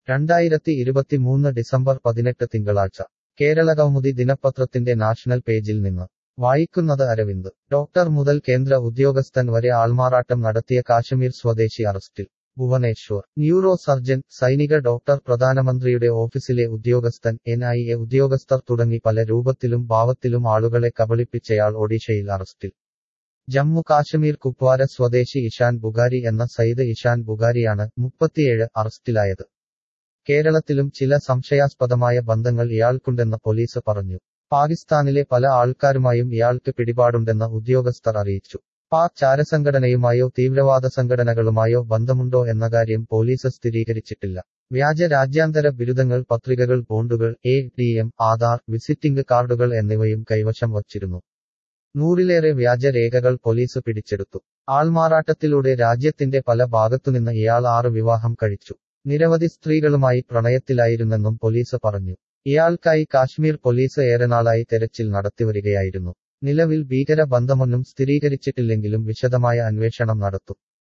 രണ്ടായിരത്തി ഇരുപത്തിമൂന്ന് ഡിസംബർ പതിനെട്ട് തിങ്കളാഴ്ച കേരളകൗമുദി ദിനപത്രത്തിന്റെ നാഷണൽ പേജിൽ നിന്ന് വായിക്കുന്നത് അരവിന്ദ് ഡോക്ടർ മുതൽ കേന്ദ്ര ഉദ്യോഗസ്ഥൻ വരെ ആൾമാറാട്ടം നടത്തിയ കാശ്മീർ സ്വദേശി അറസ്റ്റിൽ ഭുവനേശ്വർ ന്യൂറോ സർജൻ സൈനിക ഡോക്ടർ പ്രധാനമന്ത്രിയുടെ ഓഫീസിലെ ഉദ്യോഗസ്ഥൻ എൻ ഐ എ ഉദ്യോഗസ്ഥർ തുടങ്ങി പല രൂപത്തിലും ഭാവത്തിലും ആളുകളെ കബളിപ്പിച്ചയാൾ ഒഡീഷയിൽ അറസ്റ്റിൽ ജമ്മു കാശ്മീർ കുപ്വാര സ്വദേശി ഇഷാൻ ബുഗാരി എന്ന സയ്യിദ് ഇഷാൻ ബുഗാരിയാണ് മുപ്പത്തിയേഴ് അറസ്റ്റിലായത് കേരളത്തിലും ചില സംശയാസ്പദമായ ബന്ധങ്ങൾ ഇയാൾക്കുണ്ടെന്ന് പോലീസ് പറഞ്ഞു പാകിസ്ഥാനിലെ പല ആൾക്കാരുമായും ഇയാൾക്ക് പിടിപാടുണ്ടെന്ന് ഉദ്യോഗസ്ഥർ അറിയിച്ചു പാക് ചാരസംഘടനയുമായോ തീവ്രവാദ സംഘടനകളുമായോ ബന്ധമുണ്ടോ എന്ന കാര്യം പോലീസ് സ്ഥിരീകരിച്ചിട്ടില്ല വ്യാജ രാജ്യാന്തര ബിരുദങ്ങൾ പത്രികകൾ ബോണ്ടുകൾ A T M Aadhaar visiting കാർഡുകൾ എന്നിവയും കൈവശം വച്ചിരുന്നു നൂറിലേറെ വ്യാജരേഖകൾ പോലീസ് പിടിച്ചെടുത്തു ആൾമാറാട്ടത്തിലൂടെ രാജ്യത്തിന്റെ പല ഭാഗത്തുനിന്ന് ഇയാൾ ആറ് വിവാഹം കഴിച്ചു നിരവധി സ്ത്രീകളുമായി പ്രണയത്തിലായിരുന്നെന്നും പോലീസ് പറഞ്ഞു ഇയാൾക്കായി കാശ്മീർ പോലീസ് ഏറെ നാളായി തെരച്ചിൽ നടത്തിവരികയായിരുന്നു നിലവിൽ ഭീകര ബന്ധമൊന്നും സ്ഥിരീകരിച്ചിട്ടില്ലെങ്കിലും വിശദമായ അന്വേഷണം നടത്തും